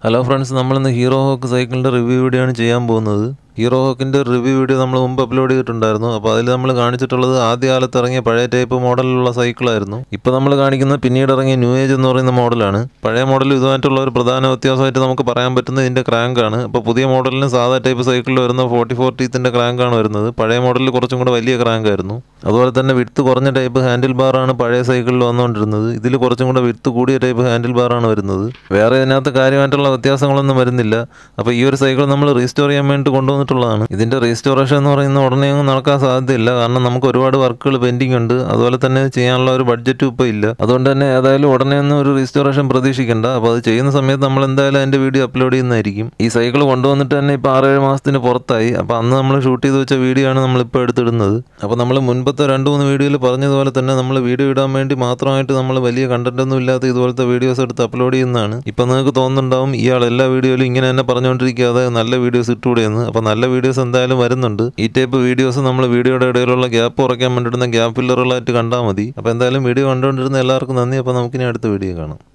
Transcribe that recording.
hello friends നമ്മളിന്ന് Hero hawk സൈക്കിളിൻ്റെ review video ആണ് ചെയ്യാൻ പോകുന്നത് ഹീറോ ഹോക്കിൻ്റെ റിവ്യൂ വീഡിയോ നമ്മൾ മുമ്പ് അപ്ലോഡ് ചെയ്തിട്ടുണ്ടായിരുന്നു അപ്പോൾ അതിൽ നമ്മൾ കാണിച്ചിട്ടുള്ളത് ആദ്യകാലത്ത് ഇറങ്ങിയ പഴയ ടൈപ്പ് മോഡലിലുള്ള സൈക്കിളായിരുന്നു ഇപ്പോൾ നമ്മൾ കാണിക്കുന്നത് പിന്നീട് ഇറങ്ങിയ ന്യൂ ഏജ് എന്ന് പറയുന്ന മോഡലാണ് പഴയ മോഡൽ ഇതുമായിട്ടുള്ള ഒരു പ്രധാന വ്യത്യാസമായിട്ട് നമുക്ക് പറയാൻ പറ്റുന്നത് ഇതിൻ്റെ ക്രാങ്കാണ് അപ്പോൾ പുതിയ മോഡലിന് സാധാ ടൈപ്പ് സൈക്കിളിൽ വരുന്ന ഫോർട്ടി ഫോർ ടീത്തിൻ്റെ ക്രാങ്കാണ് വരുന്നത് പഴയ മോഡലിൽ കുറച്ചും കൂടെ വലിയ ക്രാങ്കായിരുന്നു അതുപോലെ തന്നെ വിട്ത് കുറഞ്ഞ ടൈപ്പ് ഹാൻഡിൽ ബാറാണ് പഴയ സൈക്കിളിൽ വന്നുകൊണ്ടിരുന്നത് ഇതിൽ കുറച്ചും കൂടെ വിട്ത് കൂടിയ ടൈപ്പ് ഹാൻഡിൽ ബാറാണ് വരുന്നത് വേറെ ഇതിനകത്ത് കാര്യമായിട്ടുള്ള വ്യത്യാസങ്ങളൊന്നും വരുന്നില്ല അപ്പോൾ ഈ ഒരു സൈക്കിൾ നമ്മൾ റീസ്റ്റോർ ചെയ്യാൻ വേണ്ടി കൊണ്ടുവന്നിട്ടുള്ളതാണ് ഇതിൻ്റെ റീസ്റ്റോറേഷൻ എന്ന് പറയുന്ന ഉടനെ ഒന്നും നടക്കാൻ സാധ്യതയില്ല കാരണം നമുക്ക് ഒരുപാട് വർക്കുകൾ പെൻഡിങ് ഉണ്ട് അതുപോലെ തന്നെ ഇത് ചെയ്യാനുള്ള ഒരു ബഡ്ജറ്റും ഇപ്പോൾ ഇല്ല അതുകൊണ്ട് തന്നെ ഏതായാലും ഉടനെ ഒന്നും ഒരു റീസ്റ്റോറേഷൻ പ്രതീക്ഷിക്കേണ്ട അപ്പോൾ അത് ചെയ്യുന്ന സമയത്ത് നമ്മൾ എന്തായാലും അതിൻ്റെ വീഡിയോ അപ്ലോഡ് ചെയ്യുന്നതായിരിക്കും ഈ സൈക്കിൾ കൊണ്ടുവന്നിട്ട് തന്നെ ഇപ്പോൾ ആറേഴ് മാസത്തിന് പുറത്തായി അപ്പോൾ അന്ന് നമ്മൾ ഷൂട്ട് ചെയ്ത് വെച്ച വീഡിയോ ആണ് നമ്മളിപ്പോൾ എടുത്തിടുന്നത് അപ്പോൾ നമ്മൾ മുൻപത്തെ രണ്ട് മൂന്ന് വീഡിയോയിൽ പറഞ്ഞതുപോലെ തന്നെ നമ്മൾ വീഡിയോ ഇടാൻ വേണ്ടി മാത്രമായിട്ട് നമ്മൾ വലിയ കണ്ടന്റ് ഒന്നും ഇല്ലാത്ത ഇതുപോലത്തെ വീഡിയോസ് എടുത്ത് അപ്ലോഡ് ചെയ്യുന്നതാണ് ഇപ്പം നിങ്ങൾക്ക് തോന്നുന്നുണ്ടാവും ഇയാൾ എല്ലാ വീഡിയോയിലും ഇങ്ങനെ തന്നെ പറഞ്ഞുകൊണ്ടിരിക്കാതെ നല്ല വീഡിയോസ് ഇട്ടുകൂടെയെന്ന് അപ്പോൾ നല്ല വീഡിയോസ് എന്തായാലും വരുന്നുണ്ട് ഈ ടൈപ്പ് വീഡിയോസ് നമ്മൾ വീഡിയോയുടെ ഇടയിലുള്ള ഗ്യാപ്പ് കുറയ്ക്കാൻ വേണ്ടിയിടുന്ന ഗ്യാപ്പ് ഫില്ലറുകളായിട്ട് കണ്ടാൽ മതി അപ്പോൾ എന്തായാലും വീഡിയോ കണ്ടുകൊണ്ടിരുന്ന എല്ലാവർക്കും നന്ദി അപ്പോൾ നമുക്കിനി അടുത്ത വീഡിയോ കാണാം